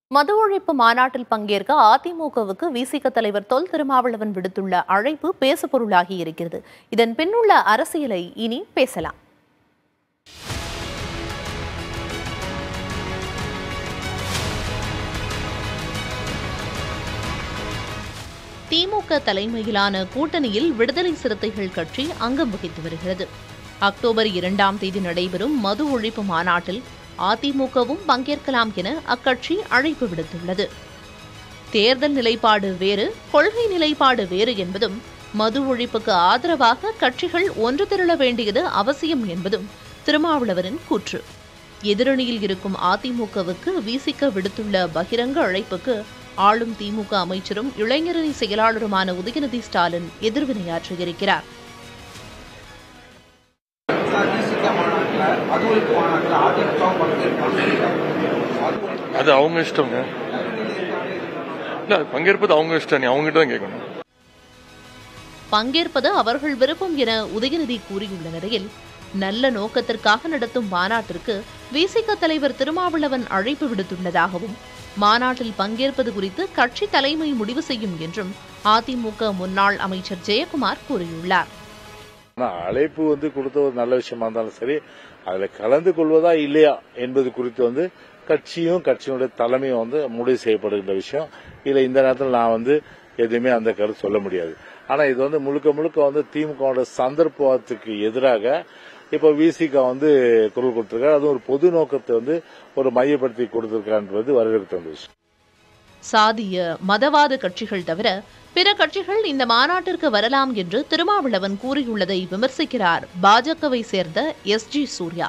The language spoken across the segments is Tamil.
மது ஒழிப்பு மாநாட்டில் பங்கேற்க அதிமுகவுக்கு விசிக தலைவர் தொல் திருமாவளவன் விடுத்துள்ள அழைப்பு பேசுபொருளாகி இருக்கிறது இதன் பின்னுள்ள அரசியலை இனி பேசலாம் திமுக தலைமையிலான கூட்டணியில் விடுதலை சிறுத்தைகள் கட்சி அங்கம் வகித்து வருகிறது அக்டோபர் இரண்டாம் தேதி நடைபெறும் மது ஒழிப்பு மாநாட்டில் அதிமுகவும் பங்கேற்கலாம் என அக்கட்சி அழைப்பு விடுத்துள்ளது தேர்தல் நிலைப்பாடு வேறு கொள்கை நிலைப்பாடு வேறு என்பதும் மது ஒழிப்புக்கு ஆதரவாக கட்சிகள் ஒன்று திரள வேண்டியது அவசியம் என்பதும் திருமாவளவரின் கூற்று எதிரணியில் இருக்கும் அதிமுகவுக்கு விசிக்க விடுத்துள்ள பகிரங்க அழைப்புக்கு ஆளும் திமுக அமைச்சரும் இளைஞரணி செயலாளருமான உதயநிதி ஸ்டாலின் எதிர்வினையாற்றியிருக்கிறார் விசிக மாநாட்டில் மது ஒழிப்பு மாநாட்டில் அதிமுக பங்கேற்பாங்க அது அவங்க இஷ்டங்க இல்ல பங்கேற்பது அவங்க இஷ்டம் நீ அவங்ககிட்ட தான் கேட்கணும் பங்கேற்பது அவர்கள் விருப்பம் என உதயநிதி கூறியுள்ள நிலையில் நல்ல நோக்கத்திற்காக நடத்தும் மாநாட்டிற்கு விசிக தலைவர் திருமாவளவன் அழைப்பு விடுத்துள்ளதாகவும் மாநாட்டில் பங்கேற்பது குறித்து கட்சி தலைமை முடிவு செய்யும் என்றும் அதிமுக முன்னாள் அமைச்சர் ஜெயக்குமார் கூறியுள்ளார் ஆனா அழைப்பு வந்து கொடுத்த ஒரு நல்ல விஷயமா இருந்தாலும் சரி அதுல கலந்து கொள்வதா இல்லையா என்பது குறித்து வந்து கட்சியும் கட்சியினுடைய தலைமையும் வந்து முடிவு செய்யப்படுகின்ற விஷயம் இதுல இந்த நேரத்தில் நான் வந்து எதுவுமே அந்த கருத்து சொல்ல முடியாது ஆனா இது வந்து முழுக்க முழுக்க வந்து திமுக சந்தர்ப்பத்துக்கு எதிராக இப்ப விசிக வந்து குரல் கொடுத்திருக்காரு அது ஒரு பொது நோக்கத்தை வந்து ஒரு மையப்படுத்தி கொடுத்திருக்கான்றது வரவேற்க விஷயம் சாதிய மதவாத கட்சிகள் தவிர பிற கட்சிகள் இந்த மாநாட்டிற்கு வரலாம் என்று திருமாவளவன் கூறியுள்ளதை விமர்சிக்கிறார் பாஜகவை சேர்ந்த எஸ் ஜி சூர்யா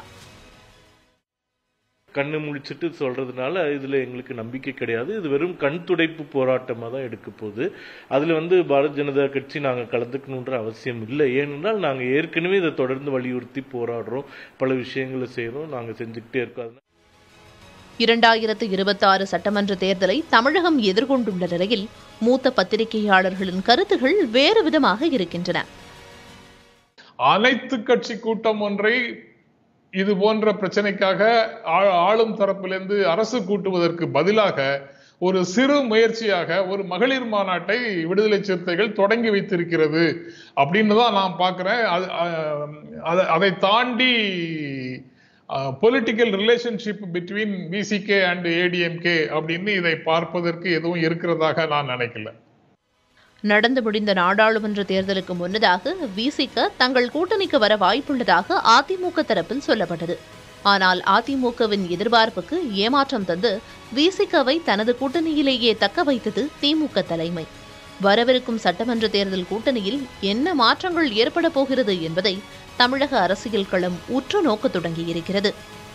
கண்ணு முழிச்சிட்டு சொல்றதுனால இதுல எங்களுக்கு நம்பிக்கை கிடையாது இது வெறும் கண் துடைப்பு போராட்டமா தான் எடுக்க போகுது அதுல வந்து பாரதிய ஜனதா கட்சி நாங்க கலந்துக்கணுன்ற அவசியம் இல்லை ஏனென்றால் நாங்க ஏற்கனவே இதை தொடர்ந்து வலியுறுத்தி போராடுறோம் பல விஷயங்களை செய்யறோம் நாங்க செஞ்சுக்கிட்டே இருக்கோம் அதனால இரண்டாயிரத்து இருபத்தி ஆறு சட்டமன்ற தேர்தலை தமிழகம் எதிர்கொண்டுள்ள நிலையில் மூத்த பத்திரிகையாளர்களின் கருத்துகள் வேறு விதமாக இருக்கின்றன அனைத்து கட்சி கூட்டம் ஒன்றை இது போன்ற பிரச்சனைக்காக ஆ- ஆளும் தரப்பிலிருந்து அரசு கூட்டுவதற்கு பதிலாக ஒரு சிறு முயற்சியாக ஒரு மகளிர் மாநாட்டை விடுதலை சிறுத்தைகள் தொடங்கி வைத்திருக்கிறது அப்படின்னு தான் நான் பார்க்கிறேன் அது அஹ், அதை- அதை தாண்டி political relationship between PCK and ADMK அப்படின்னு இதை பார்ப்பதற்கு எதுவும் இருக்கிறதாக நான் நினைக்கல நடந்து முடிந்த நாடாளுமன்ற தேர்தலுக்கு முன்னதாக விசிக தங்கள் கூட்டணிக்கு வர வாய்ப்புள்ளதாக அதிமுக தரப்பில் சொல்லப்பட்டது ஆனால் அதிமுகவின் எதிர்பார்ப்புக்கு ஏமாற்றம் தந்து விசிகவை தனது கூட்டணியிலேயே தக்க வைத்தது திமுக தலைமை வரவிருக்கும் சட்டமன்ற தேர்தல் கூட்டணியில் என்ன மாற்றங்கள் ஏற்பட போகிறது என்பதை தமிழக அரசியல் களம் உற்று நோக்கத் தொடங்கியிருக்கிறது